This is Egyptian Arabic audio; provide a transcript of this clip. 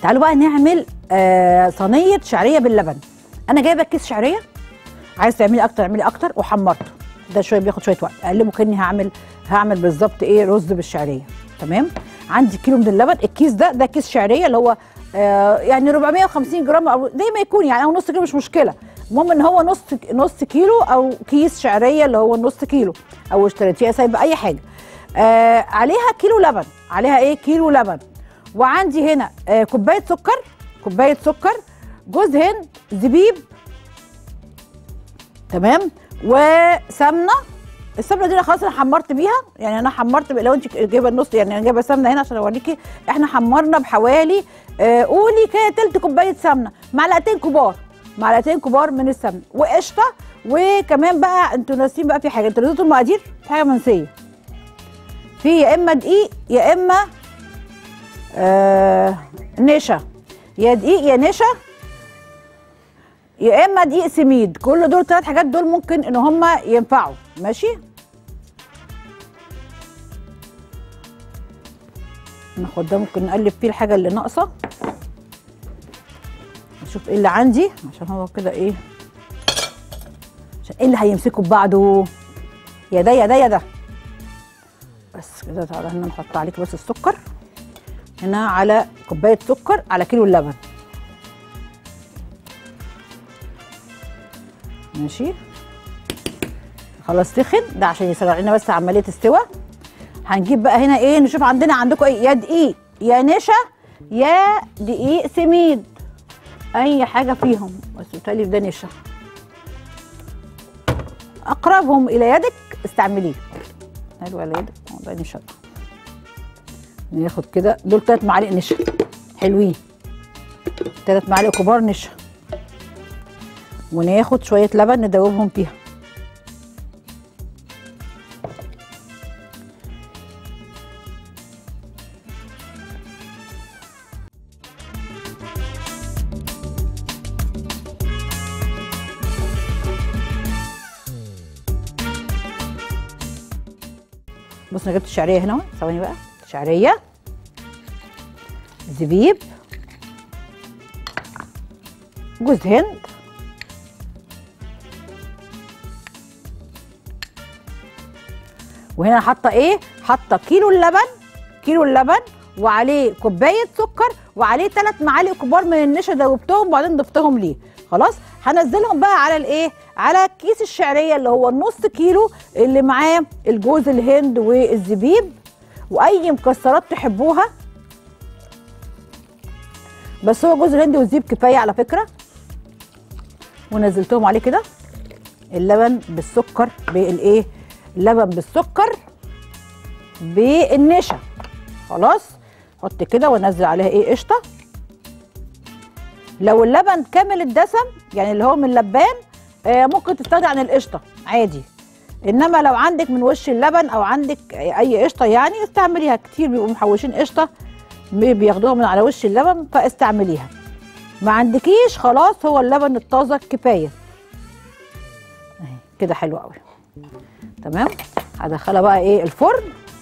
تعالوا بقى نعمل آه صينيه شعريه باللبن انا جايبه كيس شعريه عايز تعملي اكتر اعملي اكتر وحمرته ده شويه بياخد شويه وقت اقلبه كاني هعمل هعمل بالظبط ايه رز بالشعريه تمام عندي كيلو من اللبن الكيس ده ده كيس شعريه اللي هو آه يعني 450 جرام او زي ما يكون يعني او نص كيلو مش مشكله المهم ان هو نص نص كيلو او كيس شعريه اللي هو نص كيلو او اشتريتيه سايبه اي حاجه آه عليها كيلو لبن عليها ايه كيلو لبن وعندي هنا آه كوبايه سكر كوبايه سكر جوز هند زبيب تمام وسمنه السمنه دي انا خلاص انا حمرت بيها يعني انا حمرت لو انت جايبه النص يعني انا جايبه سمنه هنا عشان اوريكي احنا حمرنا بحوالي آه قولي كده تلت كوبايه سمنه معلقتين كبار معلقتين كبار من السمنه وقشطه وكمان بقى انتوا ناسيين بقى في حاجه انتوا نسيتوا المقادير في حاجه منسيه في يا اما دقيق يا اما آه نشا يا دقيق يا نشا يا اما دقيق سميد كل دول ثلاث حاجات دول ممكن ان هم ينفعوا ماشي ناخد ده ممكن نقلب فيه الحاجه اللي ناقصه نشوف ايه اللي عندي عشان هو كده ايه عشان ايه اللي هيمسكوا ببعضه يا ده يا ده يا ده بس كده تعالى هنا نحط عليك بس السكر هنا على كوبايه سكر على كيلو اللبن ماشي خلاص سخن ده عشان يسرع لنا بس عمليه استوى هنجيب بقى هنا ايه نشوف عندنا عندكم ايه يا دقيق يا نشا يا دقيق سميد اي حاجه فيهم بس بتقلي ده نشا اقربهم الى يدك استعمليه حلو على يدك ده نشا ناخد كده دول ثلاث معالق نشا حلوين ثلاث معالق كبار نشا وناخد شويه لبن ندوبهم فيها بص انا جبت الشعريه هنا اهو ثواني بقى شعريه زبيب جوز هند وهنا حاطه ايه حاطه كيلو اللبن كيلو اللبن وعليه كوبايه سكر وعليه ثلاث معالق كبار من النشا دوبتهم وبعدين ضفتهم ليه خلاص هنزلهم بقى على الايه على كيس الشعريه اللي هو النص كيلو اللي معاه الجوز الهند والزبيب واي مكسرات تحبوها بس هو جوز الهند والزبيب كفايه على فكره ونزلتهم عليه كده اللبن بالسكر بالايه اللبن بالسكر بالنشا خلاص حط كده وانزل عليها ايه قشطه لو اللبن كامل الدسم يعني اللي هو من اللبان آه ممكن تستغني عن القشطه عادي انما لو عندك من وش اللبن او عندك اي قشطه يعني استعمليها كتير بيبقوا محوشين قشطه بياخدوها من على وش اللبن فاستعمليها ما عندكيش خلاص هو اللبن الطازه كفايه اهي كده حلو قوي تمام هدخلها بقى ايه الفرن